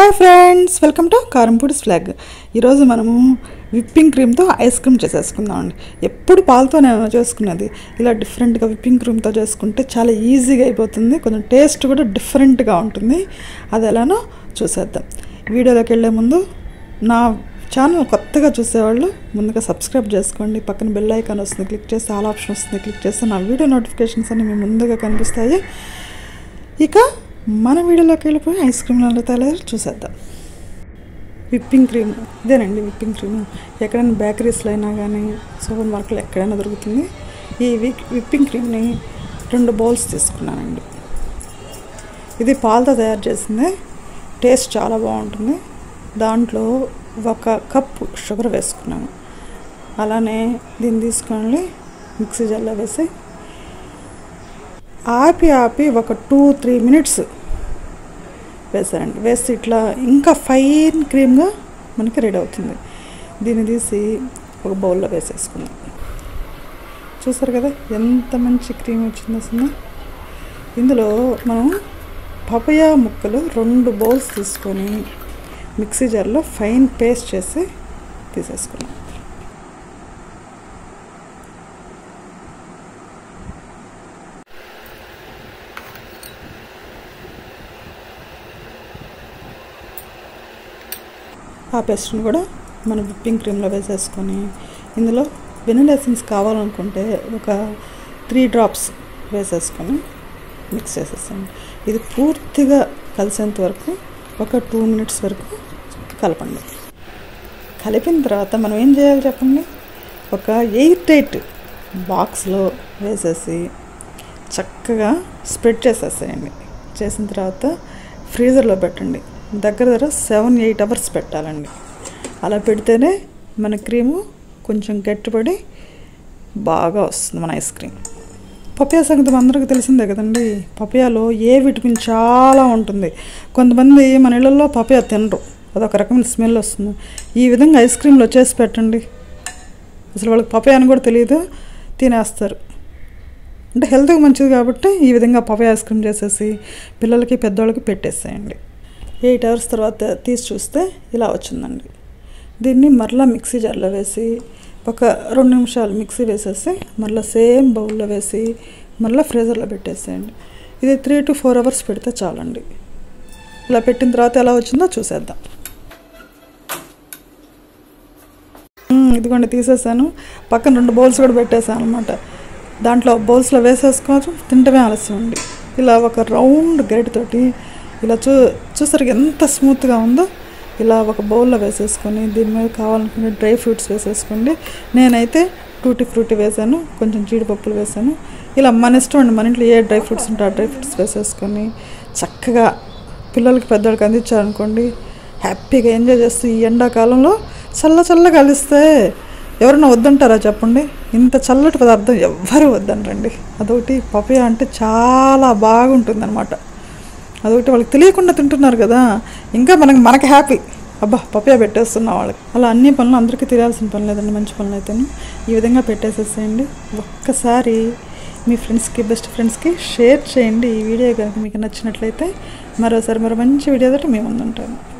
hi friends welcome to Karampudi's vlog ఈరోజు మనము whipping క్రీమ్తో ఐస్ క్రీమ్ చేసేసుకుందామండి ఎప్పుడు పాలతో నేను చేసుకున్నది ఇలా డిఫరెంట్గా విప్పింగ్ క్రీమ్తో చేసుకుంటే చాలా ఈజీగా అయిపోతుంది కొంచెం టేస్ట్ కూడా డిఫరెంట్గా ఉంటుంది అది ఎలానో చూసేద్దాం వీడియోలోకి వెళ్ళే ముందు నా ఛానల్ కొత్తగా చూసేవాళ్ళు ముందుగా సబ్స్క్రైబ్ చేసుకోండి పక్కన బెల్ ఐకాన్ వస్తుంది క్లిక్ చేస్తే ఆల్ ఆప్షన్ వస్తుంది క్లిక్ చేస్తే నా వీడియో నోటిఫికేషన్స్ అన్ని మీ ముందుగా కనిపిస్తాయి ఇక మన వీడియోలోకి వెళ్ళిపోయి ఐస్ క్రీమ్ ఎలా తయారు చూసేద్దాం విప్పింగ్ క్రీమ్ ఇదేనండి విప్పింగ్ క్రీమ్ ఎక్కడైనా బేకరీస్లో అయినా కానీ సూపర్ మార్కెట్లో ఎక్కడైనా దొరుకుతుంది ఈ విక్ విప్పింగ్ క్రీమ్ని రెండు బౌల్స్ తీసుకున్నానండి ఇది పాలతో తయారు చేసింది టేస్ట్ చాలా బాగుంటుంది దాంట్లో ఒక కప్పు షుగర్ వేసుకున్నాను అలానే దీన్ని తీసుకొని మిక్సీ జార్లో వేసి ఆపి ఆపి ఒక టూ త్రీ మినిట్స్ వేసారండి వేస్తే ఇట్లా ఇంకా ఫైన్ క్రీమ్గా మనకి రెడీ అవుతుంది దీన్ని తీసి ఒక బౌల్లో వేసేసుకుందాం చూసారు కదా ఎంత మంచి క్రీమ్ వచ్చింది అసలు ఇందులో మనం పపయా ముక్కలు రెండు బౌల్స్ తీసుకొని మిక్సీ జార్లో ఫైన్ పేస్ట్ చేసి తీసేసుకున్నాం ఆ పేస్ట్ని కూడా మన విప్పింగ్ క్రీమ్లో వేసేసుకొని ఇందులో వెనిలా ఎసెన్స్ కావాలనుకుంటే ఒక త్రీ డ్రాప్స్ వేసేసుకొని మిక్స్ చేసేసాను ఇది పూర్తిగా కలిసేంత వరకు ఒక టూ మినిట్స్ వరకు కలపండి కలిపిన తర్వాత మనం ఏం చేయాలి చెప్పండి ఒక ఎయిర్ టైట్ బాక్స్లో వేసేసి చక్కగా స్ప్రెడ్ చేసేసేయండి చేసిన తర్వాత ఫ్రీజర్లో పెట్టండి దగ్గర దగ్గర సెవెన్ ఎయిట్ అవర్స్ పెట్టాలండి అలా పెడితేనే మన క్రీము కొంచెం గట్టిపడి బాగా వస్తుంది మన ఐస్ క్రీమ్ పపియా సంగతి అందరికీ తెలిసిందే కదండి పపియాలో ఏ విటమిన్ చాలా ఉంటుంది కొంతమంది మన ఇళ్ళల్లో పపియా తినరు అదొక రకమైన స్మెల్ వస్తుంది ఈ విధంగా ఐస్ క్రీమ్లో చేసి పెట్టండి అసలు వాళ్ళకి పపియా అని కూడా తెలియదు తినేస్తారు అంటే హెల్త్కి మంచిది కాబట్టి ఈ విధంగా పపియా ఐస్ క్రీమ్ చేసేసి పిల్లలకి పెద్దవాళ్ళకి పెట్టేసేయండి ఎయిట్ అవర్స్ తర్వాత తీసి చూస్తే ఇలా వచ్చిందండి దీన్ని మరలా మిక్సీ జార్లో వేసి ఒక రెండు నిమిషాలు మిక్సీ వేసేసి మరలా సేమ్ బౌల్లో వేసి మరలా ఫ్రీజర్లో పెట్టేసేయండి ఇది త్రీ టు ఫోర్ అవర్స్ పెడితే చాలండి ఇలా పెట్టిన తర్వాత ఎలా వచ్చిందో చూసేద్దాం ఇదిగోండి తీసేసాను పక్కన రెండు బౌల్స్ కూడా పెట్టేసాను అనమాట దాంట్లో బౌల్స్లో వేసేసుకోవచ్చు తింటమే ఆలస్యం అండి ఇలా ఒక రౌండ్ గరిటతోటి ఇలా చూ చూసరికి ఎంత స్మూత్గా ఉందో ఇలా ఒక బౌల్లో వేసేసుకొని దీని మీద కావాలనుకునే డ్రై ఫ్రూట్స్ వేసేసుకోండి నేనైతే టూటీ ఫ్రూటీ వేసాను కొంచెం జీడిపప్పులు వేసాను ఇలా మన ఇష్టం అండి మన ఇంట్లో ఏ డ్రై ఫ్రూట్స్ ఉంటే ఆ డ్రై ఫ్రూట్స్ వేసేసుకొని చక్కగా పిల్లలకి పెద్దవాళ్ళకి అందించారనుకోండి హ్యాపీగా ఎంజాయ్ చేస్తూ ఈ ఎండాకాలంలో చల్ల చల్లగా కలిస్తే ఎవరైనా వద్దంటారా చెప్పండి ఇంత చల్లటి పదార్థం ఎవ్వరూ వద్దనరండి అదొకటి పపయ అంటే చాలా బాగుంటుంది అనమాట అదొకటి వాళ్ళకి తెలియకుండా తింటున్నారు కదా ఇంకా మనకి మనకి హ్యాపీ అబ్బా పపయా పెట్టేస్తున్నా వాళ్ళకి అలా అన్ని పనులు అందరికీ తెలియాల్సిన పని లేదండి మంచి పనులు అయితేను ఈ విధంగా పెట్టేసేసేయండి ఒక్కసారి మీ ఫ్రెండ్స్కి బెస్ట్ ఫ్రెండ్స్కి షేర్ చేయండి ఈ వీడియో కనుక మీకు నచ్చినట్లయితే మరోసారి మరో మంచి వీడియో తోటి మేము ముందుంటాము